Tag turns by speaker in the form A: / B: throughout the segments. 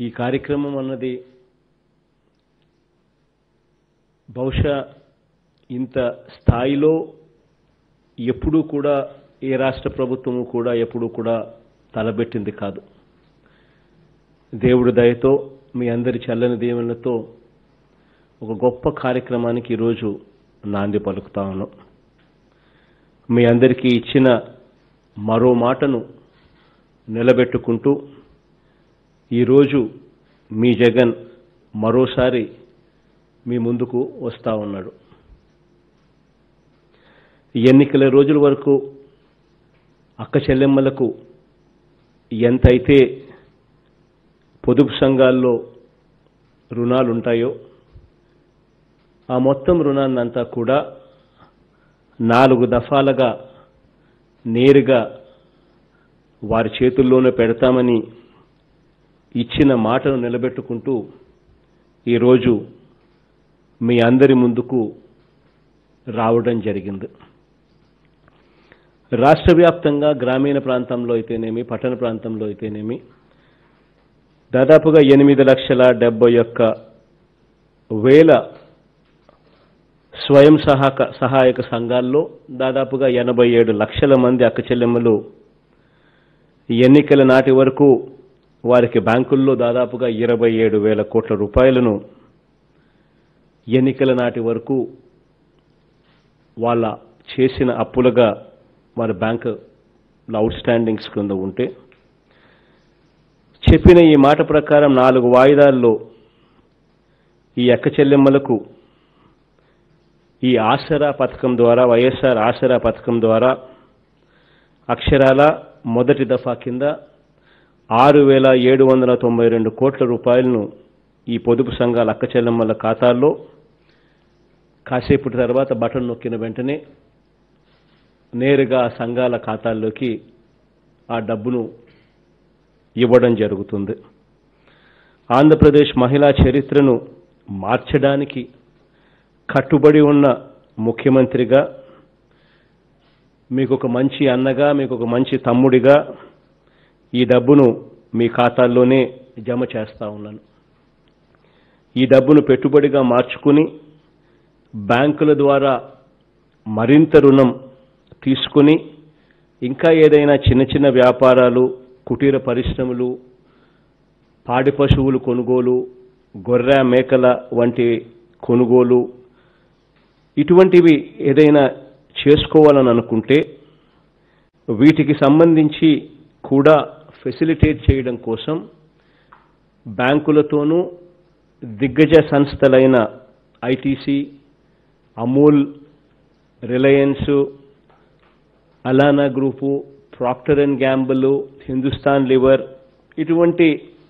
A: ఈ కార్యక్రమం అన్నది బహుశా ఇంత స్థాయిలో ఎప్పుడూ కూడా ఏ రాష్ట్ర ప్రభుత్వము కూడా ఎప్పుడూ కూడా తలబెట్టింది కాదు దేవుడి దయతో మీ అందరి చల్లని దీవెనలతో ఒక గొప్ప కార్యక్రమానికి ఈరోజు నాంది పలుకుతా ఉన్నాం మీ అందరికీ ఇచ్చిన మరో మాటను నిలబెట్టుకుంటూ ఈరోజు మీ జగన్ మరోసారి మీ ముందుకు వస్తా ఉన్నాడు ఎన్నికల రోజుల వరకు అక్క చెల్లెమ్మలకు ఎంతైతే పొదుపు సంఘాల్లో రుణాలు ఉంటాయో ఆ మొత్తం రుణాన్నంతా కూడా నాలుగు దఫాలుగా నేరుగా వారి చేతుల్లోనే పెడతామని ఇచ్చిన మాటను నిలబెట్టుకుంటూ ఈరోజు మీ అందరి ముందుకు రావడం జరిగింది రాష్ట్ర వ్యాప్తంగా గ్రామీణ ప్రాంతంలో అయితేనేమి పట్టణ ప్రాంతంలో అయితేనేమి దాదాపుగా ఎనిమిది లక్షల డెబ్బై ఒక్క వేల స్వయం సహాక సహాయక సంఘాల్లో దాదాపుగా ఎనభై ఏడు లక్షల మంది అక్క చెల్లెమ్మలు ఎన్నికల నాటి వరకు వారికి బ్యాంకుల్లో దాదాపుగా ఇరవై ఏడు వేల కోట్ల రూపాయలను ఎన్నికల నాటి వరకు వాళ్ళ చేసిన అప్పులుగా వారి బ్యాంకు అవుట్ స్టాండింగ్స్ కింద ఉంటే చెప్పిన ఈ మాట ప్రకారం నాలుగు వాయిదాల్లో ఈ అక్క చెల్లెమ్మలకు ఈ ఆసరా పథకం ద్వారా వైఎస్ఆర్ ఆసరా పథకం ద్వారా అక్షరాల మొదటి దఫా కింద ఆరు వేల ఏడు వందల తొంభై రెండు కోట్ల రూపాయలను ఈ పొదుపు సంఘాల అక్క చెల్లెమ్మల ఖాతాల్లో కాసేపటి తర్వాత బటన్ నొక్కిన వెంటనే నేరుగా ఆ సంఘాల ఖాతాల్లోకి ఆ డబ్బును ఇవ్వడం జరుగుతుంది ఆంధ్రప్రదేశ్ మహిళా చరిత్రను మార్చడానికి కట్టుబడి ఉన్న ముఖ్యమంత్రిగా మీకు ఒక మంచి అన్నగా మీకు ఒక మంచి తమ్ముడిగా ఈ డబ్బును మీ ఖాతాల్లోనే జమ చేస్తా ఉన్నాను ఈ డబ్బును పెట్టుబడిగా మార్చుకుని బ్యాంకుల ద్వారా మరింత రుణం తీసుకుని ఇంకా ఏదైనా చిన్న చిన్న వ్యాపారాలు కుటీర పరిశ్రమలు పాడి పశువులు కొనుగోలు గొర్రె మేకల వంటి కొనుగోలు ఇటువంటివి ఏదైనా చేసుకోవాలని అనుకుంటే వీటికి సంబంధించి కూడా ఫెసిలిటేట్ చేయడం కోసం బ్యాంకులతోనూ దిగ్గజ సంస్థలైన ITC Amul Reliance Allana group Procter and Gamble Hindustan Lever ఇటువంటి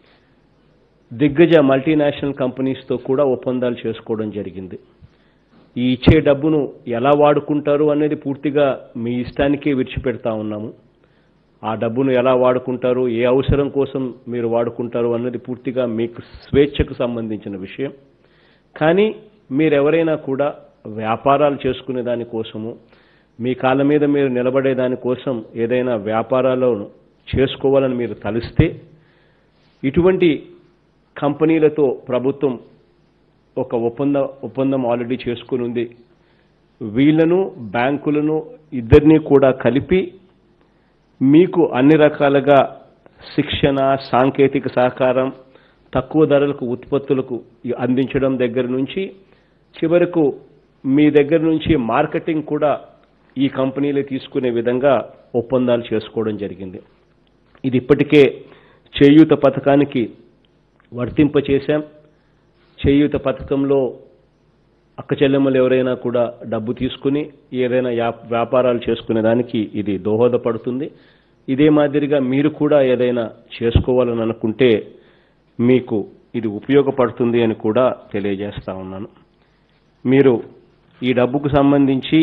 A: దిగ్గజ మల్టీనేషనల్ కంపెనీస్తో కూడా ఒప్పందాలు చేసుకోవడం జరిగింది ఈ ఇచ్చే డబ్బును ఎలా వాడుకుంటారు అనేది పూర్తిగా మీ ఇష్టానికే విడిచిపెడతా ఉన్నాము ఆ డబ్బును ఎలా వాడుకుంటారు ఏ అవసరం కోసం మీరు వాడుకుంటారు అన్నది పూర్తిగా మీకు స్వేచ్ఛకు సంబంధించిన విషయం కానీ మీరెవరైనా కూడా వ్యాపారాలు చేసుకునే దానికోసము మీ కాళ్ళ మీద మీరు నిలబడే దానికోసం ఏదైనా వ్యాపారాలను చేసుకోవాలని మీరు తలిస్తే ఇటువంటి కంపెనీలతో ప్రభుత్వం ఒక ఒప్పంద ఒప్పందం ఆల్రెడీ చేసుకుని ఉంది వీళ్ళను బ్యాంకులను ఇద్దరినీ కూడా కలిపి మీకు అన్ని రకాలుగా శిక్షణ సాంకేతిక సహకారం తక్కువ ధరలకు ఉత్పత్తులకు అందించడం దగ్గర నుంచి చివరకు మీ దగ్గర నుంచి మార్కెటింగ్ కూడా ఈ కంపెనీలే తీసుకునే విధంగా ఒప్పందాలు చేసుకోవడం జరిగింది ఇది ఇప్పటికే చేయూత పథకానికి వర్తింపచేశాం చేయూత పథకంలో అక్క చెల్లెమ్మలు ఎవరైనా కూడా డబ్బు తీసుకుని ఏదైనా యా- వ్యాపారాలు చేసుకునే దానికి ఇది దోహదపడుతుంది ఇదే మాదిరిగా మీరు కూడా ఏదైనా చేసుకోవాలని అనుకుంటే మీకు ఇది ఉపయోగపడుతుంది అని కూడా తెలియజేస్తా ఉన్నాను మీరు ఈ డబ్బుకు సంబంధించి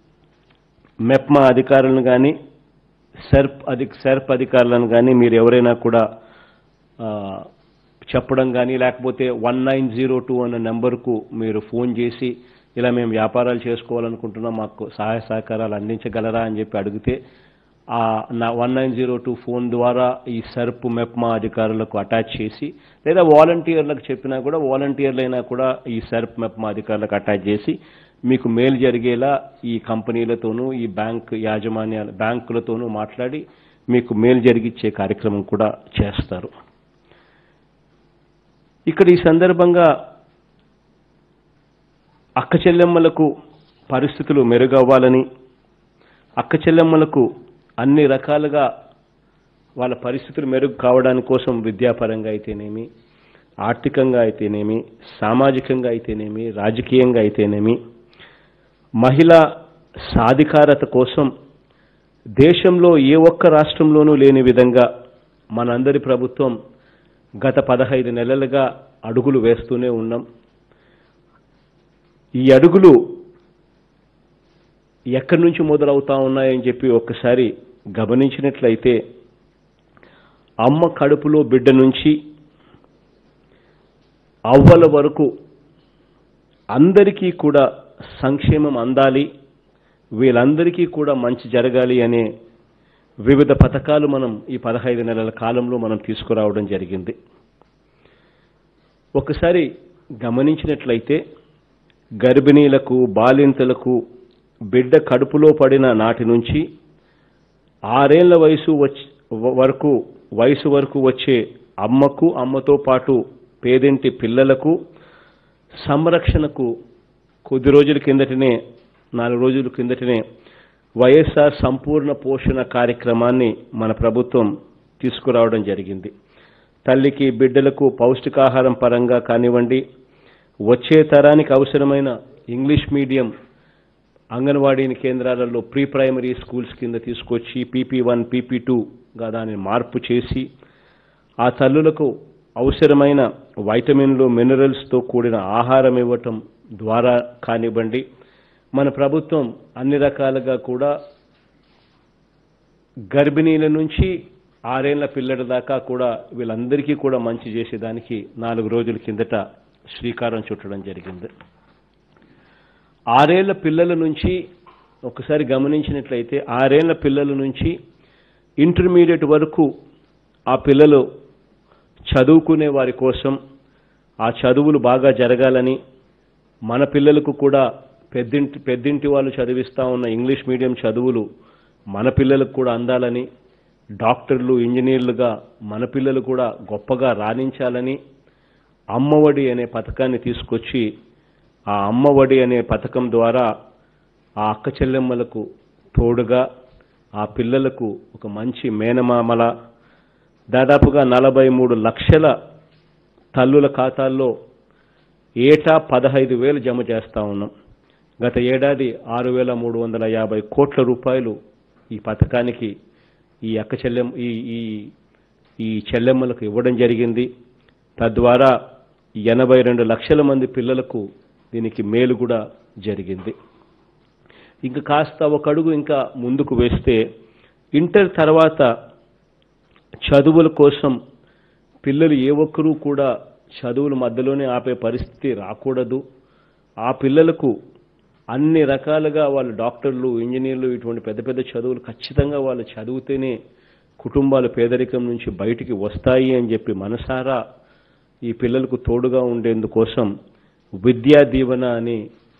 A: మెప్మా అధికారులను కానీ సెర్ప్ అధి సెర్ప్ అధికారులను కానీ మీరు ఎవరైనా కూడా ఆ, చెప్పడం కానీ లేకపోతే వన్ నైన్ జీరో టూ అన్న నెంబర్కు మీరు ఫోన్ చేసి ఇలా మేము వ్యాపారాలు చేసుకోవాలనుకుంటున్నాం మాకు సహాయ సహకారాలు అందించగలరా అని చెప్పి అడిగితే ఆ one nine zero two phone ద్వారా ఈ సర్ప్ మెప్మా అధికారులకు అటాచ్ చేసి లేదా వాలంటీర్లకు చెప్పినా కూడా వాలంటీర్లైనా కూడా ఈ సర్ప్ మెప్మా అధికారులకు అటాచ్ చేసి మీకు మేలు జరిగేలా ఈ కంపెనీలతోనూ ఈ బ్యాంక్ యాజమాన్యాల బ్యాంకులతోనూ మాట్లాడి మీకు మేలు జరిగిచ్చే కార్యక్రమం కూడా చేస్తారు ఇక్కడ ఈ సందర్భంగా అక్క చెల్లెమ్మలకు పరిస్థితులు మెరుగవ్వాలని అక్క చెల్లెమ్మలకు అన్ని రకాలుగా వాళ్ళ పరిస్థితులు మెరుగు కావడానికి కోసం విద్యాపరంగా అయితేనేమి ఆర్థికంగా అయితేనేమి సామాజికంగా అయితేనేమి రాజకీయంగా అయితేనేమి మహిళా సాధికారత కోసం దేశంలో ఏ ఒక్క రాష్ట్రంలోనూ లేని విధంగా మనందరి ప్రభుత్వం గత పదహైదు నెలలుగా అడుగులు వేస్తూనే ఉన్నాం ఈ అడుగులు ఎక్కడి నుంచి మొదలవుతా ఉన్నాయని చెప్పి ఒక్కసారి గమనించినట్లయితే అమ్మ కడుపులో బిడ్డ నుంచి అవ్వల వరకు అందరికీ కూడా సంక్షేమం అందాలి వీళ్ళందరికీ కూడా మంచి జరగాలి అనే వివిధ పథకాలు మనం ఈ పదహైదు నెలల కాలంలో మనం తీసుకురావడం జరిగింది ఒకసారి గమనించినట్లయితే గర్భిణీలకు బాలింతలకు బిడ్డ కడుపులో పడిన నాటి నుంచి ఆరేళ్ల వయసు వచ్చి వరకు వయసు వరకు వచ్చే అమ్మకు అమ్మతో పాటు పేదింటి పిల్లలకు సంరక్షణకు కొద్ది రోజుల కిందటనే నాలుగు రోజుల కిందటనే వైఎస్ఆర్ సంపూర్ణ పోషణ కార్యక్రమాన్ని మన ప్రభుత్వం తీసుకురావడం జరిగింది తల్లికి బిడ్డలకు పౌష్టికాహారం పరంగా కానివ్వండి వచ్చే తరానికి అవసరమైన ఇంగ్లీష్ మీడియం అంగన్వాడీ కేంద్రాలలో ప్రీ ప్రైమరీ స్కూల్స్ కింద తీసుకొచ్చి పీపీ వన్ పీపీ టూగా దాన్ని మార్పు చేసి ఆ తల్లులకు అవసరమైన వైటమిన్లు మినరల్స్తో కూడిన ఆహారం ఇవ్వటం ద్వారా కానివ్వండి మన ప్రభుత్వం అన్ని రకాలుగా కూడా గర్భిణీల నుంచి ఆరేళ్ల పిల్లల దాకా కూడా వీళ్ళందరికీ కూడా మంచి చేసేదానికి నాలుగు రోజుల కిందట శ్రీకారం చుట్టడం జరిగింది ఆరేళ్ల పిల్లల నుంచి ఒకసారి గమనించినట్లయితే ఆరేళ్ల పిల్లల నుంచి ఇంటర్మీడియట్ వరకు ఆ పిల్లలు చదువుకునే వారి కోసం ఆ చదువులు బాగా జరగాలని మన పిల్లలకు కూడా పెద్దింటి పెద్దింటి వాళ్ళు చదివిస్తా ఉన్న ఇంగ్లీష్ మీడియం చదువులు మన పిల్లలకు కూడా అందాలని డాక్టర్లు ఇంజనీర్లుగా మన పిల్లలు కూడా గొప్పగా రాణించాలని అమ్మఒడి అనే పథకాన్ని తీసుకొచ్చి ఆ అమ్మఒడి అనే పథకం ద్వారా ఆ అక్క చెల్లెమ్మలకు తోడుగా ఆ పిల్లలకు ఒక మంచి మేనమామల దాదాపుగా నలభై మూడు లక్షల తల్లుల ఖాతాల్లో ఏటా పదహైదు వేలు జమ చేస్తా ఉన్నాం గత ఏడాది ఆరు వేల మూడు వందల యాభై కోట్ల రూపాయలు ఈ పథకానికి ఈ అక్క చెల్లెం ఈ ఈ ఈ చెల్లెమ్మలకు ఇవ్వడం జరిగింది తద్వారా ఎనభై రెండు లక్షల మంది పిల్లలకు దీనికి మేలు కూడా జరిగింది ఇంకా కాస్త ఒక అడుగు ఇంకా ముందుకు వేస్తే ఇంటర్ తర్వాత చదువుల కోసం పిల్లలు ఏ ఒక్కరూ కూడా చదువుల మధ్యలోనే ఆపే పరిస్థితి రాకూడదు ఆ పిల్లలకు అన్ని రకాలుగా వాళ్ళు డాక్టర్లు ఇంజనీర్లు ఇటువంటి పెద్ద పెద్ద చదువులు ఖచ్చితంగా వాళ్ళు చదివితేనే కుటుంబాలు పేదరికం నుంచి బయటికి వస్తాయి అని చెప్పి మనసారా ఈ పిల్లలకు తోడుగా ఉండేందుకోసం విద్యా దీవెన అని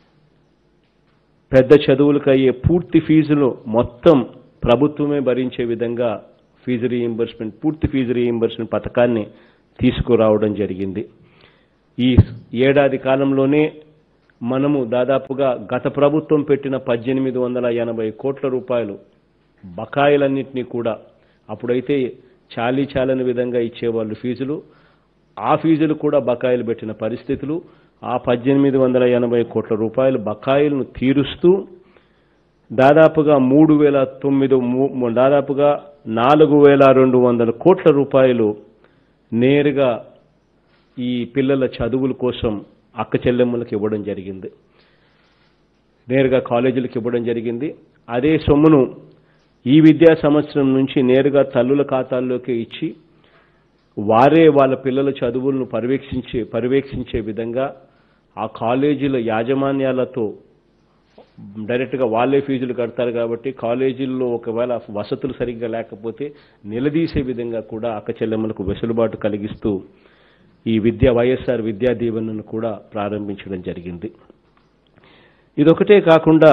A: పెద్ద చదువులకు అయ్యే పూర్తి ఫీజులు మొత్తం ప్రభుత్వమే భరించే విధంగా ఫీజు రీయింబర్స్మెంట్ పూర్తి ఫీజు రీయింబర్స్మెంట్ పథకాన్ని తీసుకురావడం జరిగింది ఈ ఏడాది కాలంలోనే మనము దాదాపుగా గత ప్రభుత్వం పెట్టిన పద్దెనిమిది వందల ఎనభై కోట్ల రూపాయలు బకాయిలన్నింటినీ కూడా అప్పుడైతే చాలీ చాలని విధంగా ఇచ్చేవాళ్ళు ఫీజులు ఆ ఫీజులు కూడా బకాయిలు పెట్టిన పరిస్థితులు ఆ పద్దెనిమిది వందల ఎనభై కోట్ల రూపాయలు బకాయిలను తీరుస్తూ దాదాపుగా మూడు వేల తొమ్మిది మూ- దాదాపుగా నాలుగు వేల రెండు వందల కోట్ల రూపాయలు నేరుగా ఈ పిల్లల చదువుల కోసం అక్క చెల్లెమ్మలకు ఇవ్వడం జరిగింది నేరుగా కాలేజీలకు ఇవ్వడం జరిగింది అదే సొమ్మును ఈ విద్యా సంవత్సరం నుంచి నేరుగా తల్లుల ఖాతాల్లోకి ఇచ్చి వారే వాళ్ళ పిల్లల చదువులను పర్యవేక్షించే పర్యవేక్షించే విధంగా ఆ కాలేజీల యాజమాన్యాలతో డైరెక్ట్గా వాళ్ళే ఫీజులు కడతారు కాబట్టి కాలేజీల్లో ఒకవేళ వసతులు సరిగ్గా లేకపోతే నిలదీసే విధంగా కూడా అక్క చెల్లెమ్మలకు వెసులుబాటు కలిగిస్తూ ఈ విద్యా వైఎస్ఆర్ విద్యా దీవెనను కూడా ప్రారంభించడం జరిగింది ఇదొకటే కాకుండా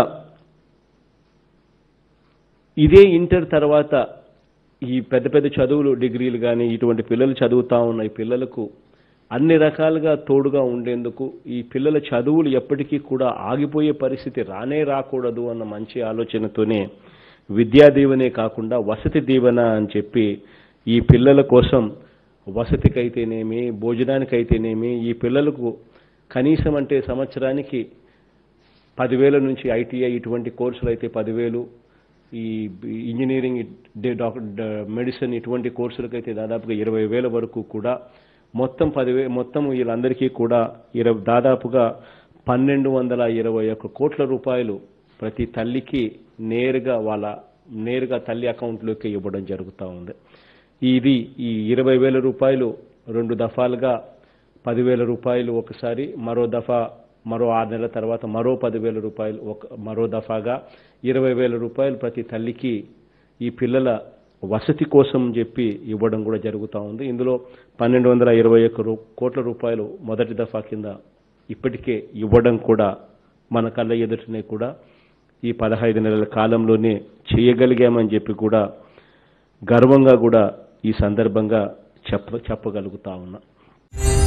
A: ఇదే ఇంటర్ తర్వాత ఈ పెద్ద పెద్ద చదువులు డిగ్రీలు కానీ ఇటువంటి పిల్లలు చదువుతా ఉన్న ఈ పిల్లలకు అన్ని రకాలుగా తోడుగా ఉండేందుకు ఈ పిల్లల చదువులు ఎప్పటికీ కూడా ఆగిపోయే పరిస్థితి రానే రాకూడదు అన్న మంచి ఆలోచనతోనే విద్యా దీవెనే కాకుండా వసతి దీవెన అని చెప్పి ఈ పిల్లల కోసం వసతికైతేనేమి భోజనానికైతేనేమి ఈ పిల్లలకు కనీసం అంటే సంవత్సరానికి పదివేల నుంచి ఐటీఐ ఇటువంటి కోర్సులు అయితే పదివేలు ఈ ఇంజనీరింగ్ డే- డాక్టర్ డ- మెడిసిన్ ఇటువంటి కోర్సులకైతే దాదాపుగా ఇరవై వేల వరకు కూడా మొత్తం పదివే మొత్తం వీళ్ళందరికీ కూడా ఇరవై దాదాపుగా పన్నెండు వందల ఇరవై ఒక్క కోట్ల రూపాయలు ప్రతి తల్లికి నేరుగా వాళ్ళ నేరుగా తల్లి అకౌంట్లోకి ఇవ్వడం జరుగుతూ ఉంది ఇది ఈ ఇరవై వేల రూపాయలు రెండు దఫాలుగా పదివేల రూపాయలు ఒకసారి మరో దఫా మరో ఆరు నెలల తర్వాత మరో పదివేల రూపాయలు ఒక మరో దఫాగా ఇరవై వేల రూపాయలు ప్రతి తల్లికి ఈ పిల్లల వసతి కోసం చెప్పి ఇవ్వడం కూడా జరుగుతూ ఉంది ఇందులో పన్నెండు వందల ఇరవై ఒక్క రూ- కోట్ల రూపాయలు మొదటి దఫా కింద ఇప్పటికే ఇవ్వడం కూడా మన కళ్ళ ఎదుటనే కూడా ఈ పదహైదు నెలల కాలంలోనే చేయగలిగామని చెప్పి కూడా గర్వంగా కూడా ఈ సందర్భంగా చెప్ప చెప్పగలుగుతా ఉన్నా